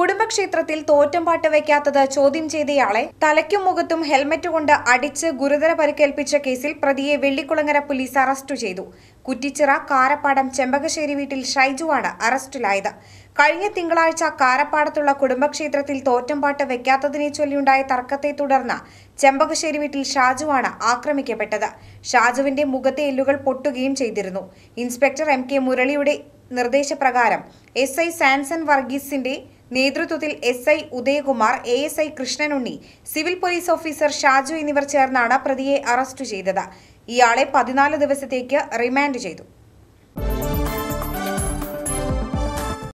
കുടുംബക്ഷേത്രത്തിൽ തോറ്റംപാട്ട് വയ്ക്കാത്തത് ചോദ്യം ചെയ്തയാളെ തലയ്ക്കും മുഖത്തും ഹെൽമറ്റ് കൊണ്ട് അടിച്ച് ഗുരുതര പരിക്കേൽപ്പിച്ച കേസിൽ പ്രതിയെ വെള്ളിക്കുളങ്ങര പോലീസ് അറസ്റ്റ് ചെയ്തു കുറ്റിച്ചിറ കാരപ്പാടം ചെമ്പകശ്ശേരി വീട്ടിൽ ഷൈജുവാണ് അറസ്റ്റിലായത് കഴിഞ്ഞ തിങ്കളാഴ്ച കാരപ്പാടത്തുള്ള കുടുംബക്ഷേത്രത്തിൽ തോറ്റംപാട്ട് വെക്കാത്തതിനെ ചൊല്ലിയുണ്ടായ തർക്കത്തെ തുടർന്ന് ചെമ്പകശ്ശേരി വീട്ടിൽ ഷാജുവാണ് ആക്രമിക്കപ്പെട്ടത് ഷാജുവിന്റെ മുഖത്തെ എല്ലുകൾ പൊട്ടുകയും ചെയ്തിരുന്നു ഇൻസ്പെക്ടർ എം കെ മുരളിയുടെ നിർദ്ദേശപ്രകാരം എസ് ഐ സാൻസൺ വർഗീസിന്റെ നേതൃത്വത്തിൽ S I Udayakumar A S I Krishnanunni civil police officer Shaju എന്നിവർ ചേർന്നാണ് പ്രതിയെ അറസ്റ്റ് ചെയ്തത് ഇയാളെ പതിനാല് ദിവസത്തേക്ക് റിമാൻഡ് ചെയ്തു